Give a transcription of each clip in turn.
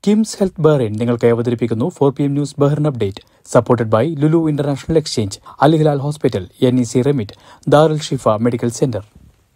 KIMS health Bahrain നിങ്ങൾക്ക് അവതരിപ്പിക്കുന്നു four P M news Bahrain update supported by Lulu international exchange Al Hilal hospital N E C remit Darul Shifa medical centre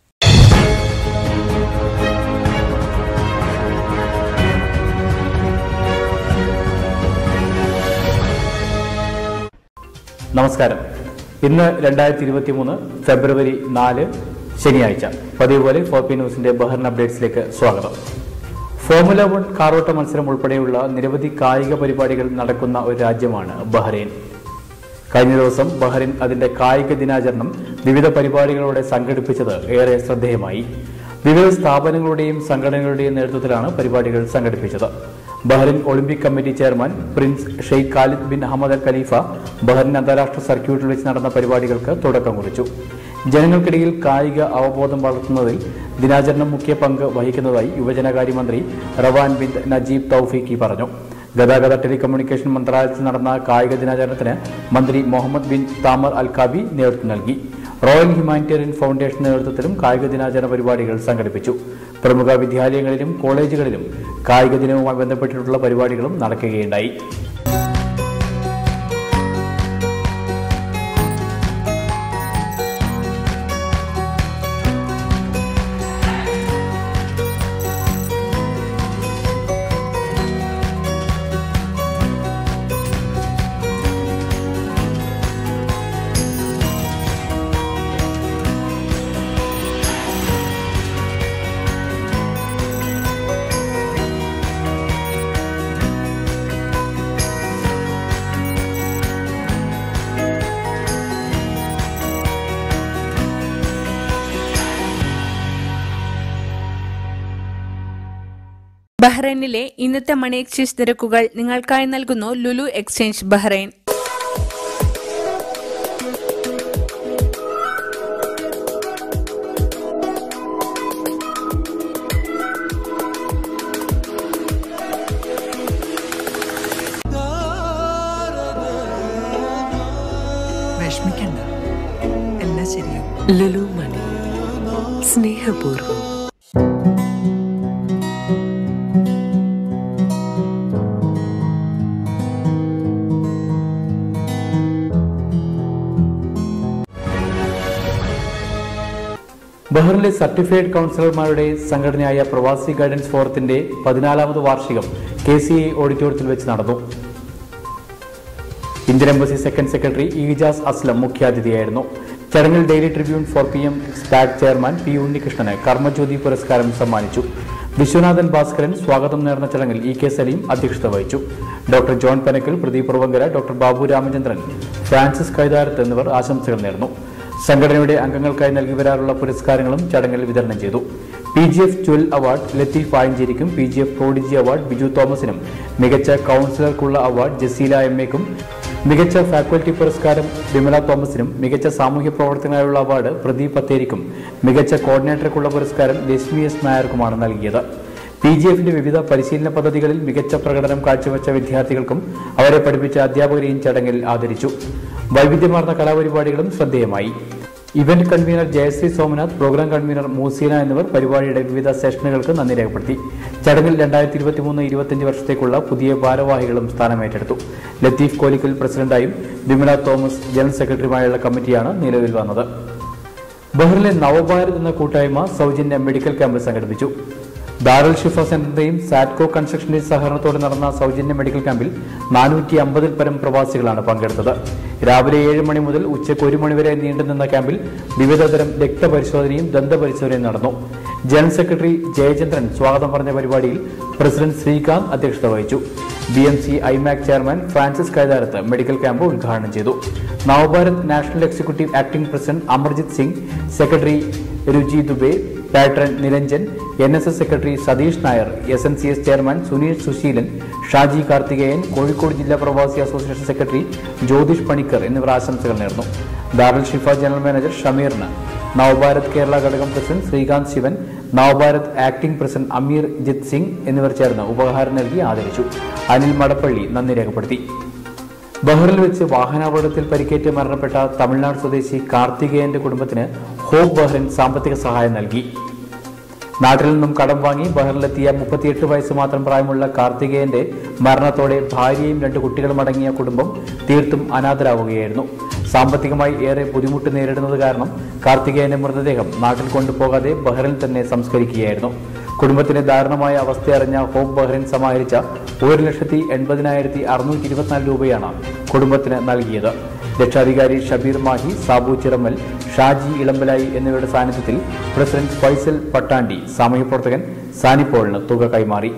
നമസ്കാരം ഇന്ന് രണ്ടായിരത്തി ഇരുപത്തി മൂന്ന് ഫെബ്രുവരി നാല് ശനിയാഴ്ച പതിവ് പോലെ ഫോർ പി ന്യൂസിന്റെ ബഹ്റിൻ അപ്ഡേറ്റ്സിലേക്ക് സ്വാഗതം ഫോർമുല വൺ കാറോട്ട മത്സരം ഉൾപ്പെടെയുള്ള നിരവധി കായിക പരിപാടികൾ നടക്കുന്ന ഒരു രാജ്യമാണ് ബഹ്റൈൻ കഴിഞ്ഞ ദിവസം ബഹ്റിൻ അതിന്റെ കായിക ദിനാചരണം വിവിധ പരിപാടികളോടെ സംഘടിപ്പിച്ചത് ഏറെ ശ്രദ്ധേയമായി വിവിധ സ്ഥാപനങ്ങളുടെയും സംഘടനകളുടെയും നേതൃത്വത്തിലാണ് പരിപാടികൾ സംഘടിപ്പിച്ചത് Bahrain Olympic committee chairman prince Sheikh Khalid bin Ahmed Al Khalifa Bahrain അന്താരാഷ്ട്ര സർക്യൂട്ടിൽ വെച്ച് നടന്ന പരിപാടികൾക്ക് തുടക്കം കുറിച്ചു ജനങ്ങൾക്കിടയിൽ കായിക അവബോധം വളർത്തുന്നതിൽ ദിനാചരണം മുഖ്യ പങ്ക് വഹിക്കുന്നതായി യുവജനകാര്യമന്ത്രി റവാൻ ബിൻ നജീബ് തൗഫീഖി പറഞ്ഞു ഗതാഗത ടെലികമ്മ്യൂണിക്കേഷൻ മന്ത്രാലയത്തിൽ നടന്ന കായിക ദിനാചരണത്തിന് മന്ത്രി Mohammed bin Thamer Al Kaabi നേതൃത്വം നൽകി റോയൽ ഹ്യൂമാനിറ്റേറിയൻ ഫൗണ്ടേഷൻ നേതൃത്വത്തിലും കായിക ദിനാചരണ പരിപാടികൾ സംഘടിപ്പിച്ചു പ്രമുഖ വിദ്യാലയങ്ങളിലും കോളേജുകളിലും കായിക ദിനവുമായി ബന്ധപ്പെട്ടിട്ടുള്ള പരിപാടികളും നടക്കുകയുണ്ടായി ബഹ്റൈനിലെ ഇന്നത്തെ മണി എക്സ്ചേഞ്ച് നിരക്കുകൾ നിങ്ങൾക്കായി നൽകുന്നു ലുലു എക്സ്ചേഞ്ച് ബഹ്റൈൻ വിഷമിക്കണ്ട എല്ലാം ശരിയാവും ലുലു മണി സ്നേഹപൂർവ്വം ബഹ്റിനിലെ സർട്ടിഫൈഡ് കൗൺസിലർമാരുടെ സംഘടനയായ പ്രവാസി ഗൈഡൻസ് ഫോറത്തിന്റെ പതിനാലാമത് വാർഷികം കെ സി എ ഓഡിറ്റോറിയത്തിൽ വെച്ച് നടന്നു Indian embassy second secretary Ejaz Aslam മുഖ്യാതിഥിയായിരുന്നു ചടങ്ങിൽ Daily Tribune four P M Stag chairman P ഉണ്ണികൃഷ്ണന് കർമ്മജ്യോതി പുരസ്കാരം സമ്മാനിച്ചു വിശ്വനാഥൻ ഭാസ്കരൻ സ്വാഗതം നേർന്ന ചടങ്ങിൽ ഇ കെ സലീം അധ്യക്ഷത വഹിച്ചു doctor John Panakkal Pradeep Puravankara doctor Babu Ramachandran Francis Kaitharath എന്നിവർ ആശംസകൾ നേർന്നു സംഘടനയുടെ അംഗങ്ങൾക്കായി നൽകി വരാറുള്ള പുരസ്കാരങ്ങളും ചടങ്ങിൽ വിതരണം ചെയ്തു പി ജി എഫ് ട്വൽ അവാർഡ് ലത്തീഫ് ആയഞ്ചേരിക്കും P G F prodigy award Biju തോമസിനും മികച്ച കൗൺസിലർക്കുള്ള അവാർഡ് ജസീല എം എക്കും മികച്ച ഫാക്കൽറ്റി പുരസ്കാരം വിമല തോമസിനും മികച്ച സാമൂഹ്യ പ്രവർത്തനത്തിനായുള്ള അവാർഡ് പ്രദീപ് പത്തേരിക്കും മികച്ച കോർഡിനേറ്റർക്കുള്ള പുരസ്കാരം ലക്ഷ്മി എസ് നായർക്കുമാണ് നൽകിയത് പി ജി എഫിന്റെ വിവിധ പരിശീലന പദ്ധതികളിൽ മികച്ച പ്രകടനം കാഴ്ചവെച്ച വിദ്യാർത്ഥികൾക്കും അവരെ പഠിപ്പിച്ച അധ്യാപകരെയും ചടങ്ങിൽ ആദരിച്ചു വൈവിധ്യമാർന്ന കലാപരിപാടികളും ശ്രദ്ധേയമായി event convener Jayasree Somanath programme convener Museena എന്നിവർ പരിപാടിയുടെ വിവിധ സെഷനുകൾക്ക് നന്ദി രേഖപ്പെടുത്തി ചടങ്ങിൽ രണ്ടായിരത്തി ഇരുപത്തിമൂന്ന് ഇരുപത്തിയഞ്ച് വർഷത്തേക്കുള്ള പുതിയ ഭാരവാഹികളും സ്ഥാനമേറ്റെടുത്തു ലത്തീഫ് കോലിക്കൽ പ്രസിഡന്റായും വിമല തോമസ് ജനറൽ സെക്രട്ടറിയുമായുള്ള കമ്മിറ്റിയാണ് നിലവിൽ വന്നത് ബഹ്റിലെ നവഭാരത് എന്ന കൂട്ടായ്മ സൗജന്യ മെഡിക്കൽ ക്യാമ്പ് സംഘടിപ്പിച്ചു ദാറുൽ ഷിഫ സെന്ററിന്റെയും സാറ്റ്കോ കൺസ്ട്രക്ഷന്റെയും സഹകരണത്തോടെ നടന്ന സൗജന്യ മെഡിക്കൽ ക്യാമ്പിൽ നാനൂറ്റി അമ്പതിൽ പരം പ്രവാസികളാണ് പങ്കെടുത്തത് രാവിലെ ഏഴ് മണി മുതൽ ഉച്ചയ്ക്ക് ഒരു മണി വരെ നീണ്ടുനിന്ന ക്യാമ്പിൽ വിവിധതരം രക്തപരിശോധനയും ദന്തപരിശോധനയും നടന്നു ജനറൽ സെക്രട്ടറി ജയചന്ദ്രൻ സ്വാഗതം പറഞ്ഞ പരിപാടിയിൽ പ്രസിഡന്റ് ശ്രീകാന്ത് അധ്യക്ഷത വഹിച്ചു B M C IMAC chairman Francis Kaitharath medical camp ഉദ്ഘാടനം ചെയ്തു Navabharat national executive acting president Amarjit Singh secretary Ruchi Dubey patron Niranjan N S S secretary Satheesh Nair S N C S chairman Suneel Susheelan Shaji Karthikeyan Kozhikode ജില്ലാ പ്രവാസി അസോസിയേഷൻ സെക്രട്ടറി ജ്യോതിഷ് പണിക്കർ എന്നിവർ ആശംസകൾ നേർന്നു ദാറുൽ ഷിഫ ജനറൽ മാനേജർ ഷമീറിന് നവഭാരത് കേരള ഘടകം president Srikanth Sivan Navabharat acting president Amarjit Singh എന്നിവർ ചേർന്ന് ഉപഹാരം നൽകി ആദരിച്ചു അനിൽ മടപ്പള്ളി നന്ദി രേഖപ്പെടുത്തി ബഹ്റിൽ വെച്ച് വാഹനാപകടത്തിൽ പരിക്കേറ്റ് മരണപ്പെട്ട തമിഴ്നാട് സ്വദേശി കാർത്തികേയന്റെ കുടുംബത്തിന് ഹോപ്പ് ബഹ്റിൻ സാമ്പത്തിക സഹായം നൽകി നാട്ടിൽ നിന്നും കടം വാങ്ങി ബഹറിലെത്തിയ മുപ്പത്തിയെട്ട് വയസ്സ് മാത്രം പ്രായമുള്ള കാർത്തികേയന്റെ മരണത്തോടെ ഭാര്യയും രണ്ട് കുട്ടികളും അടങ്ങിയ കുടുംബം തീർത്തും അനാഥരാവുകയായിരുന്നു സാമ്പത്തികമായി ഏറെ ബുദ്ധിമുട്ട് നേരിടുന്നത് കാരണം കാർത്തികേയന്റെ മൃതദേഹം നാട്ടിൽ കൊണ്ടുപോകാതെ ബഹ്റിൽ തന്നെ സംസ്കരിക്കുകയായിരുന്നു കുടുംബത്തിന്റെ ദാരുണമായ അവസ്ഥയറിഞ്ഞ ഹോപ്പ് ബഹ്റിൻ സമാഹരിച്ച ഒരു ലക്ഷത്തി എൺപതിനായിരത്തി അറുന്നൂറ്റി ഇരുപത്തിനാല് രൂപയാണ് കുടുംബത്തിന് നൽകിയത് രക്ഷാധികാരി ഷബീർ മാഹി സാബു ചിറമ്മൽ ഷാജി ഇളമ്പലായി എന്നിവരുടെ സാന്നിധ്യത്തിൽ പ്രസിഡന്റ് ഫൈസൽ പട്ടാണ്ടി സാമൂഹ്യപ്രവർത്തകൻ സാനിപ്പോളിന് തുക കൈമാറി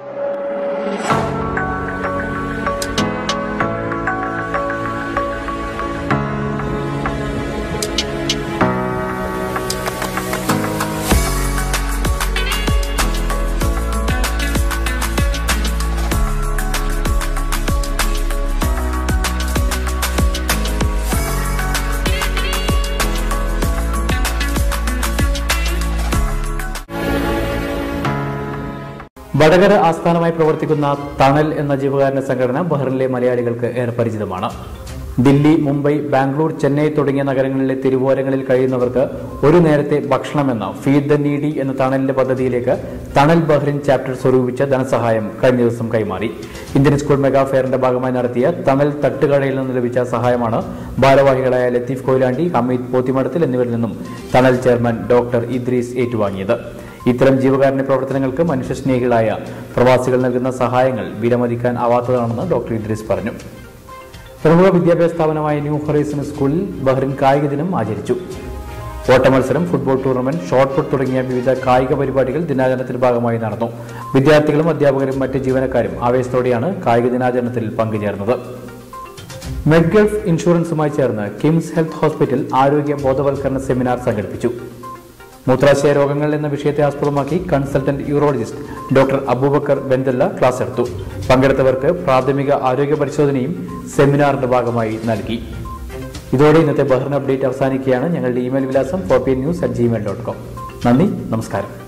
വടകര ആസ്ഥാനമായി പ്രവർത്തിക്കുന്ന തണൽ എന്ന ജീവകാരുണ്യ സംഘടന ബഹ്റിനിലെ മലയാളികൾക്ക് ഏറെ പരിചിതമാണ് ദില്ലി മുംബൈ ബാംഗ്ലൂർ ചെന്നൈ തുടങ്ങിയ നഗരങ്ങളിലെ തിരുവോരങ്ങളിൽ കഴിയുന്നവർക്ക് ഒരു നേരത്തെ ഭക്ഷണമെന്ന ഫീഡ് ദ നീഡി എന്ന തണലിന്റെ പദ്ധതിയിലേക്ക് തണൽ ബഹ്റിൻ ചാപ്റ്റർ സ്വരൂപിച്ച ധനസഹായം കഴിഞ്ഞ ദിവസം കൈമാറി ഇന്ത്യൻ സ്കൂൾ മെഗാ ഫെയറിന്റെ ഭാഗമായി നടത്തിയ തണൽ തട്ടുകടയിൽ നിന്ന് ലഭിച്ച സഹായമാണ് ഭാരവാഹികളായ ലത്തീഫ് കൊയിലാണ്ടി ഹമീദ് പോത്തിമടത്തിൽ എന്നിവരിൽ നിന്നും തണൽ ചെയർമാൻ ഡോക്ടർ ഇദ്രീസ് ഏറ്റുവാങ്ങിയത് ഇത്തരം ജീവകാരുണ്യ പ്രവർത്തനങ്ങൾക്ക് മനുഷ്യസ്നേഹികളായ പ്രവാസികൾ നൽകുന്ന സഹായങ്ങൾ വിലമതിക്കാൻ ആവാത്തതാണെന്ന് ഡോക്ടർ ഇദ്രീസ് പറഞ്ഞു പ്രമുഖ വിദ്യാഭ്യാസ സ്ഥാപനമായ ന്യൂ ഹൊറൈസൺ സ്കൂളിൽ ബഹ്റിൻ കായിക ദിനം ആചരിച്ചു ഓട്ടമത്സരം ഫുട്ബോൾ ടൂർണമെന്റ് ഷോട്ട് പുട്ട് തുടങ്ങിയ വിവിധ കായിക പരിപാടികൾ ദിനാചരണത്തിന്റെ ഭാഗമായി നടന്നു വിദ്യാർത്ഥികളും അധ്യാപകരും മറ്റ് ജീവനക്കാരും ആവേശത്തോടെയാണ് കായിക ദിനാചരണത്തിൽ പങ്കുചേർന്നത് മെഡ്ഗൾഫ് ഇൻഷുറൻസുമായി ചേർന്ന് കിംസ് ഹെൽത്ത് ഹോസ്പിറ്റൽ ആരോഗ്യ ബോധവൽക്കരണ സെമിനാർ സംഘടിപ്പിച്ചു മൂത്രാശയ രോഗങ്ങൾ എന്ന വിഷയത്തെ ആസ്പദമാക്കി consultant urologist doctor Abubakar Bentalla class എടുത്തു പങ്കെടുത്തവർക്ക് പ്രാഥമിക ആരോഗ്യ പരിശോധനയും സെമിനാറിന്റെ ഭാഗമായി നൽകി ഇതോടെ ഇന്നത്തെ ബഹ്റിൻ അപ്ഡേറ്റ് അവസാനിക്കുകയാണ് ഞങ്ങളുടെ ഇമെയിൽ വിലാസം four P news at Gmail dot com നന്ദി നമസ്കാരം